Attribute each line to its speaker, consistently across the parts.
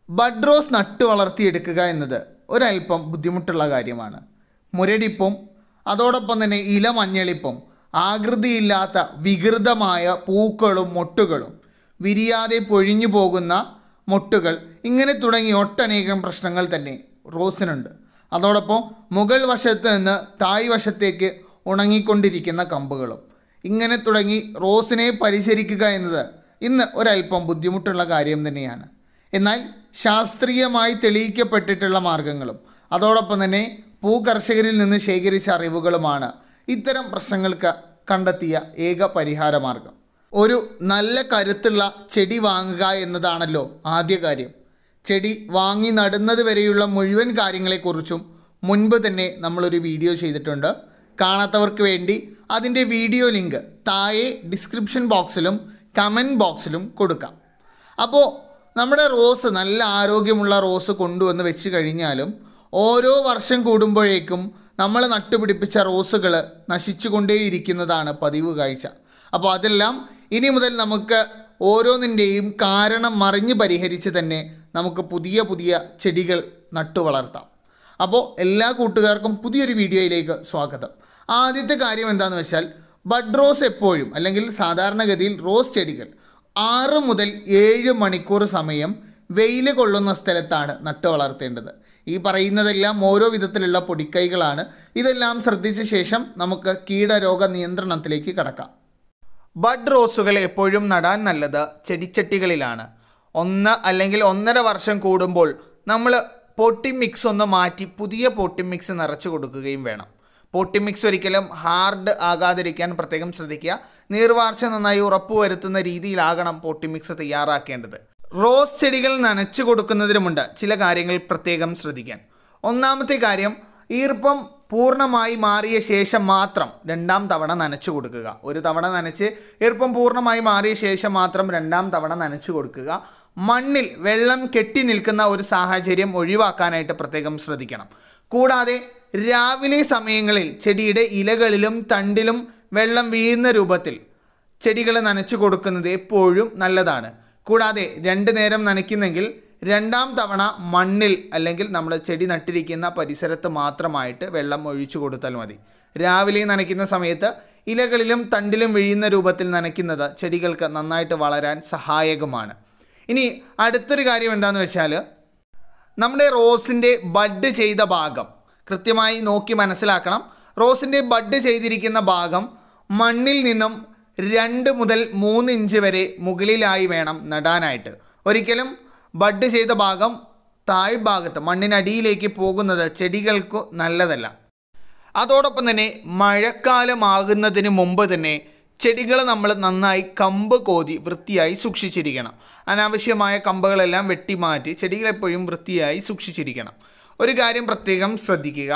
Speaker 1: bud rose നട്ടു വളർത്തിയെടുക്കുക എന്നത് ഒരല്പം ബുദ്ധിമുട്ടുള്ള കാര്യമാണ് മുരടിപ്പും അതോടൊപ്പം തന്നെ ഇല മഞ്ഞളിപ്പും ആകൃതിയില്ലാത്ത വികൃതമായ പൂക്കളും മൊട്ടുകളും വിരിയാതെ പൊഴിഞ്ഞു പോകുന്ന മൊട്ടുകൾ ഇങ്ങനെ തുടങ്ങി ഒട്ടനേകം പ്രശ്നങ്ങൾ തന്നെ റോസിനുണ്ട് അതോടൊപ്പം മുകൾ വശത്ത് നിന്ന് തായ് വശത്തേക്ക് ഉണങ്ങിക്കൊണ്ടിരിക്കുന്ന കമ്പുകളും ഇങ്ങനെ തുടങ്ങി റോസിനെ പരിചരിക്കുക എന്നത് ഇന്ന് ഒരല്പം ബുദ്ധിമുട്ടുള്ള കാര്യം തന്നെയാണ് എന്നാൽ ശാസ്ത്രീയമായി തെളിയിക്കപ്പെട്ടിട്ടുള്ള മാർഗങ്ങളും അതോടൊപ്പം തന്നെ പൂ കർഷകരിൽ നിന്ന് ശേഖരിച്ച അറിവുകളുമാണ് ഇത്തരം പ്രശ്നങ്ങൾക്ക് കണ്ടെത്തിയ ഏക പരിഹാര മാർഗം ഒരു നല്ല കരുത്തുള്ള ചെടി വാങ്ങുക എന്നതാണല്ലോ ആദ്യ കാര്യം ചെടി വാങ്ങി നടുന്നത് വരെയുള്ള മുഴുവൻ കാര്യങ്ങളെക്കുറിച്ചും മുൻപ് തന്നെ നമ്മളൊരു വീഡിയോ ചെയ്തിട്ടുണ്ട് കാണാത്തവർക്ക് വേണ്ടി അതിൻ്റെ വീഡിയോ ലിങ്ക് താഴെ ഡിസ്ക്രിപ്ഷൻ ബോക്സിലും കമൻറ്റ് ബോക്സിലും കൊടുക്കാം അപ്പോൾ നമ്മുടെ റോസ് നല്ല ആരോഗ്യമുള്ള റോസ് കൊണ്ടുവന്ന് വെച്ച് കഴിഞ്ഞാലും ഓരോ വർഷം കൂടുമ്പോഴേക്കും നമ്മൾ നട്ടുപിടിപ്പിച്ച റോസുകൾ നശിച്ചുകൊണ്ടേയിരിക്കുന്നതാണ് പതിവ് കാഴ്ച അപ്പോൾ അതെല്ലാം ഇനി മുതൽ നമുക്ക് ഓരോന്നിൻ്റെയും കാരണം മറിഞ്ഞ് പരിഹരിച്ച് തന്നെ നമുക്ക് പുതിയ പുതിയ ചെടികൾ നട്ടു വളർത്താം അപ്പോൾ എല്ലാ കൂട്ടുകാർക്കും പുതിയൊരു വീഡിയോയിലേക്ക് സ്വാഗതം ആദ്യത്തെ കാര്യം എന്താണെന്ന് വെച്ചാൽ ബഡ് റോസ് എപ്പോഴും അല്ലെങ്കിൽ സാധാരണഗതിയിൽ റോസ് ചെടികൾ ആറ് മുതൽ ഏഴ് മണിക്കൂർ സമയം വെയിൽ കൊള്ളുന്ന സ്ഥലത്താണ് നട്ടു വളർത്തേണ്ടത് ഈ പറയുന്നതെല്ലാം ഓരോ വിധത്തിലുള്ള പൊടിക്കൈകളാണ് ഇതെല്ലാം ശ്രദ്ധിച്ച ശേഷം നമുക്ക് കീടരോഗ നിയന്ത്രണത്തിലേക്ക് കടക്കാം ബഡ് റോസുകൾ എപ്പോഴും നടാൻ നല്ലത് ചെടിച്ചട്ടികളിലാണ് ഒന്ന് അല്ലെങ്കിൽ ഒന്നര വർഷം കൂടുമ്പോൾ നമ്മൾ പൊട്ടി മിക്സ് ഒന്ന് മാറ്റി പുതിയ പൊട്ടി മിക്സ് നിറച്ചു കൊടുക്കുകയും വേണം പൊട്ടി മിക്സ് ഒരിക്കലും ഹാർഡ് ആകാതിരിക്കാൻ പ്രത്യേകം ശ്രദ്ധിക്കുക നീർവാർച്ച നന്നായി ഉറപ്പുവരുത്തുന്ന രീതിയിലാകണം പൊട്ടി മിക്സ് തയ്യാറാക്കേണ്ടത് റോസ് ചെടികൾ നനച്ചു കൊടുക്കുന്നതിനുമുണ്ട് ചില കാര്യങ്ങൾ പ്രത്യേകം ശ്രദ്ധിക്കാൻ ഒന്നാമത്തെ കാര്യം ഈർപ്പം പൂർണ്ണമായി മാറിയ ശേഷം മാത്രം രണ്ടാം തവണ നനച്ചു കൊടുക്കുക ഒരു തവണ നനച്ച് ഈർപ്പം പൂർണ്ണമായി മാറിയ ശേഷം മാത്രം രണ്ടാം തവണ നനച്ചു കൊടുക്കുക മണ്ണിൽ വെള്ളം കെട്ടി നിൽക്കുന്ന ഒരു സാഹചര്യം ഒഴിവാക്കാനായിട്ട് പ്രത്യേകം ശ്രദ്ധിക്കണം കൂടാതെ രാവിലെ സമയങ്ങളിൽ ചെടിയുടെ ഇലകളിലും തണ്ടിലും വെള്ളം വീഴുന്ന രൂപത്തിൽ ചെടികൾ നനച്ചു കൊടുക്കുന്നത് എപ്പോഴും നല്ലതാണ് കൂടാതെ രണ്ട് നേരം നനയ്ക്കുന്നെങ്കിൽ രണ്ടാം തവണ മണ്ണിൽ അല്ലെങ്കിൽ നമ്മൾ ചെടി നട്ടിരിക്കുന്ന പരിസരത്ത് മാത്രമായിട്ട് വെള്ളം ഒഴിച്ചു കൊടുത്താൽ മതി രാവിലെ നനയ്ക്കുന്ന സമയത്ത് ഇലകളിലും തണ്ടിലും വീഴുന്ന രൂപത്തിൽ നനയ്ക്കുന്നത് ചെടികൾക്ക് നന്നായിട്ട് വളരാൻ സഹായകമാണ് ഇനി അടുത്തൊരു കാര്യം എന്താണെന്ന് വെച്ചാൽ നമ്മുടെ റോസിൻ്റെ ബഡ് ചെയ്ത ഭാഗം കൃത്യമായി നോക്കി മനസ്സിലാക്കണം റോസിൻ്റെ ബഡ് ചെയ്തിരിക്കുന്ന ഭാഗം മണ്ണിൽ നിന്നും രണ്ട് മുതൽ മൂന്ന് ഇഞ്ച് വരെ മുകളിലായി വേണം നടാനായിട്ട് ഒരിക്കലും ബഡ് ചെയ്ത ഭാഗം താഴ്ഭാഗത്ത് മണ്ണിനടിയിലേക്ക് പോകുന്നത് ചെടികൾക്ക് നല്ലതല്ല അതോടൊപ്പം തന്നെ മഴക്കാലമാകുന്നതിന് മുമ്പ് തന്നെ ചെടികൾ നമ്മൾ നന്നായി കമ്പ് കോതി വൃത്തിയായി സൂക്ഷിച്ചിരിക്കണം അനാവശ്യമായ കമ്പുകളെല്ലാം വെട്ടിമാറ്റി ചെടികൾ എപ്പോഴും വൃത്തിയായി സൂക്ഷിച്ചിരിക്കണം ഒരു കാര്യം പ്രത്യേകം ശ്രദ്ധിക്കുക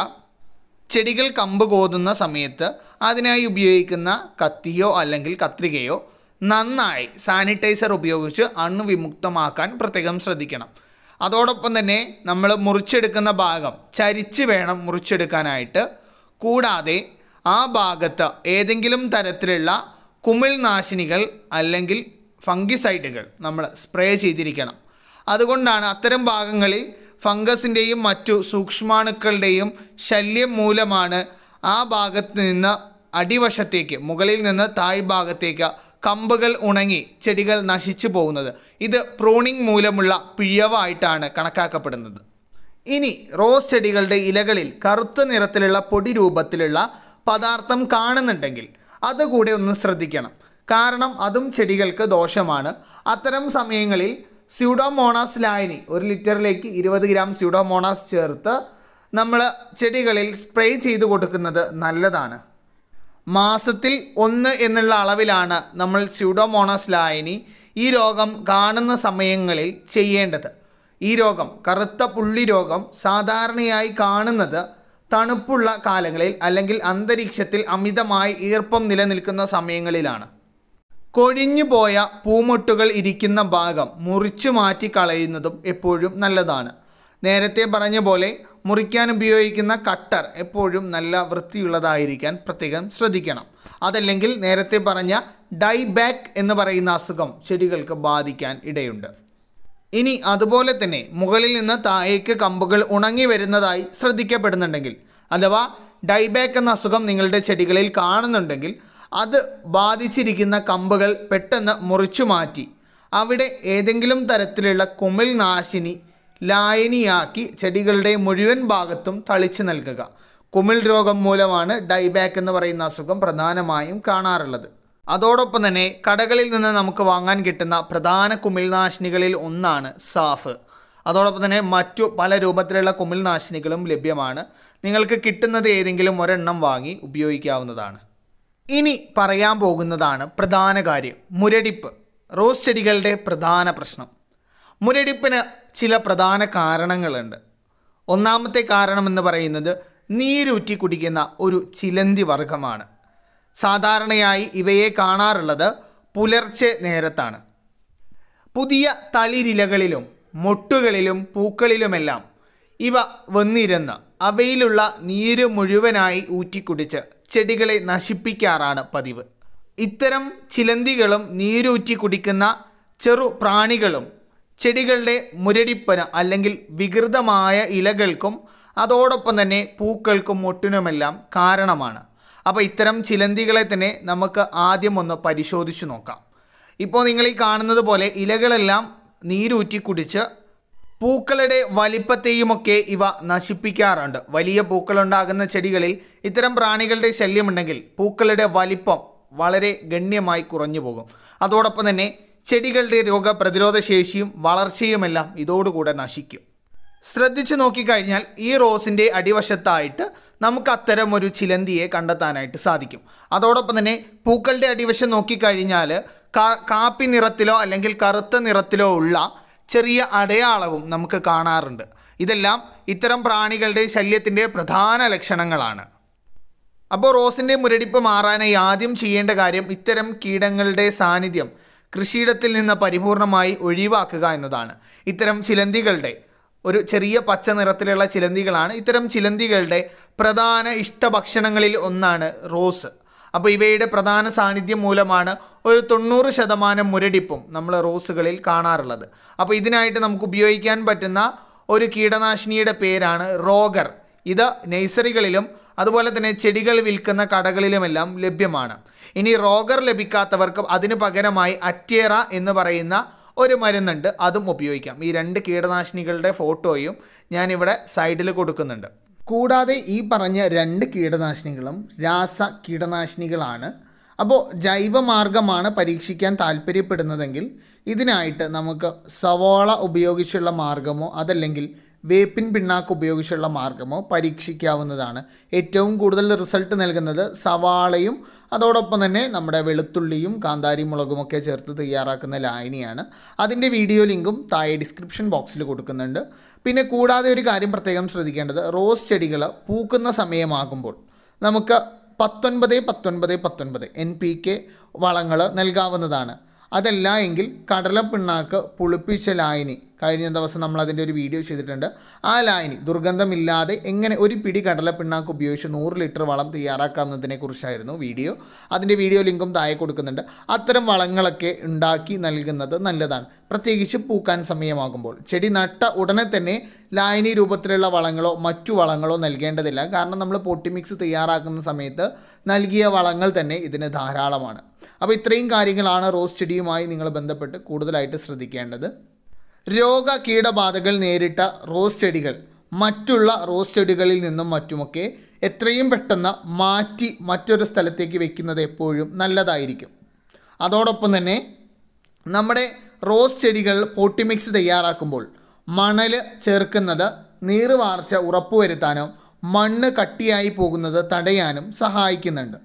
Speaker 1: ചെടികൾ കമ്പ് കോതുന്ന സമയത്ത് അതിനായി ഉപയോഗിക്കുന്ന കത്തിയോ അല്ലെങ്കിൽ കത്രികയോ നന്നായി സാനിറ്റൈസർ ഉപയോഗിച്ച് അണുവിമുക്തമാക്കാൻ പ്രത്യേകം ശ്രദ്ധിക്കണം അതോടൊപ്പം തന്നെ നമ്മൾ മുറിച്ചെടുക്കുന്ന ഭാഗം ചരിച്ച് വേണം മുറിച്ചെടുക്കാനായിട്ട് കൂടാതെ ആ ഭാഗത്ത് ഏതെങ്കിലും തരത്തിലുള്ള കുമിൾനാശിനികൾ അല്ലെങ്കിൽ ഫംഗിസൈഡുകൾ നമ്മൾ സ്പ്രേ ചെയ്തിരിക്കണം അതുകൊണ്ടാണ് അത്തരം ഭാഗങ്ങളിൽ ഫംഗസിൻ്റെയും മറ്റു സൂക്ഷ്മാണുക്കളുടെയും ശല്യം മൂലമാണ് ആ ഭാഗത്ത് നിന്ന് അടിവശത്തേക്ക് മുകളിൽ നിന്ന് താഴ്ഭാഗത്തേക്ക് കമ്പുകൾ ഉണങ്ങി ചെടികൾ നശിച്ചു പോകുന്നത് ഇത് പ്രൂണിംഗ് മൂലമുള്ള പിഴവായിട്ടാണ് കണക്കാക്കപ്പെടുന്നത് ഇനി റോസ് ചെടികളുടെ ഇലകളിൽ കറുത്ത നിറത്തിലുള്ള പൊടി രൂപത്തിലുള്ള പദാർത്ഥം കാണുന്നുണ്ടെങ്കിൽ അതുകൂടെ ഒന്ന് ശ്രദ്ധിക്കണം കാരണം അതും ചെടികൾക്ക് ദോഷമാണ് അത്തരം സമയങ്ങളിൽ സ്യൂഡോമോണാസ് ലായനി ഒരു ലിറ്ററിലേക്ക് ഇരുപത് ഗ്രാം സ്യൂഡോമോണാസ് ചേർത്ത് നമ്മൾ ചെടികളിൽ സ്പ്രേ ചെയ്ത് കൊടുക്കുന്നത് നല്ലതാണ് മാസത്തിൽ ഒന്ന് എന്നുള്ള അളവിലാണ് നമ്മൾ സ്യൂഡോമോണാസ് ലായനി ഈ രോഗം കാണുന്ന സമയങ്ങളിൽ ചെയ്യേണ്ടത് ഈ രോഗം കറുത്ത പുള്ളി രോഗം സാധാരണയായി കാണുന്നത് തണുപ്പുള്ള കാലങ്ങളിൽ അല്ലെങ്കിൽ അന്തരീക്ഷത്തിൽ അമിതമായി ഈർപ്പം നിലനിൽക്കുന്ന സമയങ്ങളിലാണ് കൊഴിഞ്ഞു പോയ പൂമൊട്ടുകൾ ഇരിക്കുന്ന ഭാഗം മുറിച്ചു മാറ്റി കളയുന്നതും എപ്പോഴും നല്ലതാണ് നേരത്തെ പറഞ്ഞ പോലെ മുറിക്കാൻ ഉപയോഗിക്കുന്ന കട്ടർ എപ്പോഴും നല്ല വൃത്തിയുള്ളതായിരിക്കാൻ പ്രത്യേകം ശ്രദ്ധിക്കണം അതല്ലെങ്കിൽ നേരത്തെ പറഞ്ഞ ഡൈബാക്ക് എന്ന് പറയുന്ന അസുഖം ചെടികൾക്ക് ബാധിക്കാൻ ഇടയുണ്ട് ഇനി അതുപോലെ തന്നെ മുകളിൽ നിന്ന് താഴേക്ക് കമ്പുകൾ ഉണങ്ങി വരുന്നതായി ശ്രദ്ധിക്കപ്പെടുന്നുണ്ടെങ്കിൽ അഥവാ ഡൈബാക്ക് എന്ന അസുഖം നിങ്ങളുടെ ചെടികളിൽ കാണുന്നുണ്ടെങ്കിൽ അത് ബാധിച്ചിരിക്കുന്ന കമ്പുകൾ പെട്ടെന്ന് മുറിച്ചു മാറ്റി അവിടെ ഏതെങ്കിലും തരത്തിലുള്ള കുമിൾ നാശിനി ലായനിയാക്കി ചെടികളുടെ മുഴുവൻ ഭാഗത്തും തളിച്ചു നൽകുക കുമിൾ രോഗം മൂലമാണ് ഡൈബാക്ക് എന്ന് പറയുന്ന അസുഖം പ്രധാനമായും കാണാറുള്ളത് അതോടൊപ്പം തന്നെ കടകളിൽ നിന്ന് നമുക്ക് വാങ്ങാൻ കിട്ടുന്ന പ്രധാന കുമിൾനാശിനികളിൽ ഒന്നാണ് സാഫ് അതോടൊപ്പം തന്നെ മറ്റു പല രൂപത്തിലുള്ള കുമിൾനാശിനികളും ലഭ്യമാണ് നിങ്ങൾക്ക് കിട്ടുന്നത് ഏതെങ്കിലും ഒരെണ്ണം വാങ്ങി ഉപയോഗിക്കാവുന്നതാണ് ഇനി പറയാൻ പോകുന്നതാണ് പ്രധാന കാര്യം മുരടിപ്പ് റോസ് ചെടികളുടെ പ്രധാന പ്രശ്നം മുരടിപ്പിന് ചില പ്രധാന കാരണങ്ങളുണ്ട് ഒന്നാമത്തെ കാരണം എന്ന് പറയുന്നത് നീരൂറ്റി കുടിക്കുന്ന ഒരു ചിലന്തി വർഗമാണ് സാധാരണയായി ഇവയെ കാണാറുള്ളത് പുലർച്ചെ നേരത്താണ് പുതിയ തളിരിലകളിലും മൊട്ടുകളിലും പൂക്കളിലുമെല്ലാം ഇവ വന്നിരുന്ന് അവയിലുള്ള നീര് മുഴുവനായി ഊറ്റിക്കുടിച്ച് ചെടികളെ നശിപ്പിക്കാറാണ് പതിവ് ഇത്തരം ചിലന്തികളും നീരൂറ്റി കുടിക്കുന്ന ചെറു പ്രാണികളും ചെടികളുടെ മുരടിപ്പന് അല്ലെങ്കിൽ വികൃതമായ ഇലകൾക്കും അതോടൊപ്പം തന്നെ പൂക്കൾക്കും മൊട്ടിനുമെല്ലാം കാരണമാണ് അപ്പോൾ ഇത്തരം ചിലന്തികളെ തന്നെ നമുക്ക് ആദ്യം ഒന്ന് പരിശോധിച്ചു നോക്കാം ഇപ്പോൾ നിങ്ങൾ ഈ കാണുന്നത് പോലെ ഇലകളെല്ലാം നീരൂറ്റി കുടിച്ച് പൂക്കളുടെ വലിപ്പത്തെയുമൊക്കെ ഇവ നശിപ്പിക്കാറുണ്ട് വലിയ പൂക്കളുണ്ടാകുന്ന ചെടികളിൽ ഇത്തരം പ്രാണികളുടെ ശല്യമുണ്ടെങ്കിൽ പൂക്കളുടെ വലിപ്പം വളരെ ഗണ്യമായി കുറഞ്ഞു പോകും അതോടൊപ്പം തന്നെ ചെടികളുടെ രോഗപ്രതിരോധ ശേഷിയും വളർച്ചയുമെല്ലാം ഇതോടുകൂടെ നശിക്കും ശ്രദ്ധിച്ചു നോക്കിക്കഴിഞ്ഞാൽ ഈ റോസിൻ്റെ അടിവശത്തായിട്ട് നമുക്ക് അത്തരം ഒരു ചിലന്തിയെ കണ്ടെത്താനായിട്ട് സാധിക്കും അതോടൊപ്പം തന്നെ പൂക്കളുടെ അടിവശം നോക്കിക്കഴിഞ്ഞാൽ കാ- കാപ്പി നിറത്തിലോ അല്ലെങ്കിൽ കറുത്ത നിറത്തിലോ ഉള്ള ചെറിയ അടയാളവും നമുക്ക് കാണാറുണ്ട് ഇതെല്ലാം ഇത്തരം പ്രാണികളുടെ ശല്യത്തിൻ്റെ പ്രധാന ലക്ഷണങ്ങളാണ് അപ്പോൾ റോസിൻ്റെ മുരടിപ്പ് മാറാനായി ആദ്യം ചെയ്യേണ്ട കാര്യം ഇത്തരം കീടങ്ങളുടെ സാന്നിധ്യം കൃഷിയിടത്തിൽ നിന്ന് പരിപൂർണമായി ഒഴിവാക്കുക എന്നതാണ് ഇത്തരം ചിലന്തികളുടെ ഒരു ചെറിയ പച്ച നിറത്തിലുള്ള ചിലന്തികളാണ് ഇത്തരം ചിലന്തികളുടെ പ്രധാന ഇഷ്ടഭക്ഷണങ്ങളിൽ ഒന്നാണ് റോസ് അപ്പോൾ ഇവയുടെ പ്രധാന സാന്നിധ്യം മൂലമാണ് ഒരു തൊണ്ണൂറ് ശതമാനം മുരടിപ്പും നമ്മൾ റോസുകളിൽ കാണാറുള്ളത് അപ്പോൾ ഇതിനായിട്ട് നമുക്ക് ഉപയോഗിക്കാൻ പറ്റുന്ന ഒരു കീടനാശിനിയുടെ പേരാണ് റോഗർ ഇത് നഴ്സറികളിലും അതുപോലെ തന്നെ ചെടികൾ വിൽക്കുന്ന കടകളിലുമെല്ലാം ലഭ്യമാണ് ഇനി റോഗർ ലഭിക്കാത്തവർക്ക് അതിന് പകരമായി അറ്റേറ എന്ന് പറയുന്ന ഒരു മരുന്നുണ്ട് അതും ഉപയോഗിക്കാം ഈ രണ്ട് കീടനാശിനികളുടെ ഫോട്ടോയും ഞാനിവിടെ സൈഡിൽ കൊടുക്കുന്നുണ്ട് കൂടാതെ ഈ പറഞ്ഞ രണ്ട് കീടനാശിനികളും രാസ കീടനാശിനികളാണ് അപ്പോൾ ജൈവമാർഗമാണ് പരീക്ഷിക്കാൻ താല്പര്യപ്പെടുന്നതെങ്കിൽ ഇതിനായിട്ട് നമുക്ക് സവോള ഉപയോഗിച്ചുള്ള മാർഗമോ അതല്ലെങ്കിൽ വേപ്പിൻ പിണ്ണാക്ക് ഉപയോഗിച്ചുള്ള മാർഗമോ പരീക്ഷിക്കാവുന്നതാണ് ഏറ്റവും കൂടുതൽ റിസൾട്ട് നൽകുന്നത് സവാളയും അതോടൊപ്പം തന്നെ നമ്മുടെ വെളുത്തുള്ളിയും കാന്താരി മുളകുമൊക്കെ ചേർത്ത് തയ്യാറാക്കുന്ന ലായനിയാണ് അതിൻ്റെ വീഡിയോ ലിങ്കും താഴെ ഡിസ്ക്രിപ്ഷൻ ബോക്സിൽ കൊടുക്കുന്നുണ്ട് പിന്നെ കൂടാതെ ഒരു കാര്യം പ്രത്യേകം ശ്രദ്ധിക്കേണ്ടത് റോസ് ചെടികൾ പൂക്കുന്ന സമയമാകുമ്പോൾ നമുക്ക് പത്തൊൻപത് പത്തൊൻപത് പത്തൊൻപത് എൻ പി കെ വളങ്ങൾ നൽകാവുന്നതാണ് അതല്ല എങ്കിൽ കടലപ്പിണ്ണാക്ക് പുളിപ്പിച്ച ലായനി കഴിഞ്ഞ ദിവസം നമ്മൾ അതിൻ്റെ ഒരു വീഡിയോ ചെയ്തിട്ടുണ്ട് ആ ലായനി ദുർഗന്ധമില്ലാതെ എങ്ങനെ ഒരു പിടി കടലപ്പിണ്ണാക്ക് ഉപയോഗിച്ച് നൂറ് ലിറ്റർ വളം തയ്യാറാക്കാവുന്നതിനെ കുറിച്ചായിരുന്നു വീഡിയോ അതിൻ്റെ വീഡിയോ ലിങ്കും താഴെ കൊടുക്കുന്നുണ്ട് അത്തരം വളങ്ങളൊക്കെ ഉണ്ടാക്കി നൽകുന്നത് നല്ലതാണ് പ്രത്യേകിച്ച് പൂക്കാൻ സമയമാകുമ്പോൾ ചെടി നട്ട ഉടനെ തന്നെ ലായനി രൂപത്തിലുള്ള വളങ്ങളോ മറ്റു വളങ്ങളോ നൽകേണ്ടതില്ല കാരണം നമ്മൾ പൊട്ടി മിക്സ് തയ്യാറാക്കുന്ന സമയത്ത് നൽകിയ വളങ്ങൾ തന്നെ ഇതിന് ധാരാളമാണ് അപ്പോൾ ഇത്രയും കാര്യങ്ങളാണ് റോസ് ചെടിയുമായി നിങ്ങൾ ബന്ധപ്പെട്ട് കൂടുതലായിട്ട് ശ്രദ്ധിക്കേണ്ടത് രോഗ കീടബാധകൾ നേരിട്ട റോസ് ചെടികൾ മറ്റുള്ള റോസ് ചെടികളിൽ നിന്നും മറ്റുമൊക്കെ എത്രയും പെട്ടെന്ന് മാറ്റി മറ്റൊരു സ്ഥലത്തേക്ക് വെക്കുന്നത് എപ്പോഴും നല്ലതായിരിക്കും അതോടൊപ്പം തന്നെ നമ്മുടെ റോസ് ചെടികൾ പോട്ടിമിക്സ് തയ്യാറാക്കുമ്പോൾ മണൽ ചേർക്കുന്നത് നീറുവാർച്ച ഉറപ്പുവരുത്താനും മണ്ണ് കട്ടിയായി പോകുന്നത് തടയാനും സഹായിക്കുന്നുണ്ട്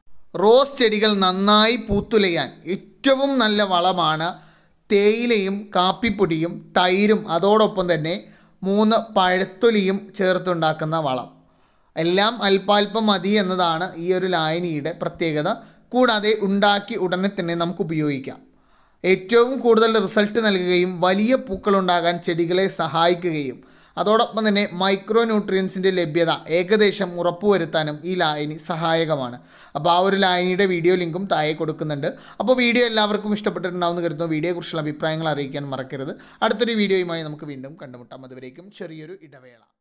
Speaker 1: റോസ് ചെടികൾ നന്നായി പൂത്തുലയാൻ ഏറ്റവും നല്ല വളമാണ് തേയിലയും കാപ്പിപ്പൊടിയും തൈരും അതോടൊപ്പം തന്നെ മൂന്ന് പഴത്തൊലിയും ചേർത്തുണ്ടാക്കുന്ന വളം എല്ലാം അല്പാൽപ്പം മതി എന്നതാണ് ഈ ഒരു ലായനിയുടെ പ്രത്യേകത കൂടാതെ ഉണ്ടാക്കി ഉടനെ തന്നെ നമുക്ക് ഉപയോഗിക്കാം ഏറ്റവും കൂടുതൽ റിസൾട്ട് നൽകുകയും വലിയ പൂക്കളുണ്ടാകാൻ ചെടികളെ സഹായിക്കുകയും അതോടൊപ്പം തന്നെ മൈക്രോ ന്യൂട്രിയൻസിൻ്റെ ലഭ്യത ഏകദേശം ഉറപ്പുവരുത്താനും ഈ ലായനി സഹായകമാണ് അപ്പോൾ ആ ഒരു ലായനിയുടെ വീഡിയോ ലിങ്കും താഴെ കൊടുക്കുന്നുണ്ട് അപ്പോൾ വീഡിയോ എല്ലാവർക്കും ഇഷ്ടപ്പെട്ടിട്ടുണ്ടാവുമെന്ന് കരുതുന്നു വീഡിയോയെക്കുറിച്ചുള്ള അഭിപ്രായങ്ങൾ അറിയിക്കാൻ മറക്കരുത് അടുത്തൊരു വീഡിയോയുമായി നമുക്ക് വീണ്ടും കണ്ടുമുട്ടാം അതുവരേക്കും ചെറിയൊരു ഇടവേള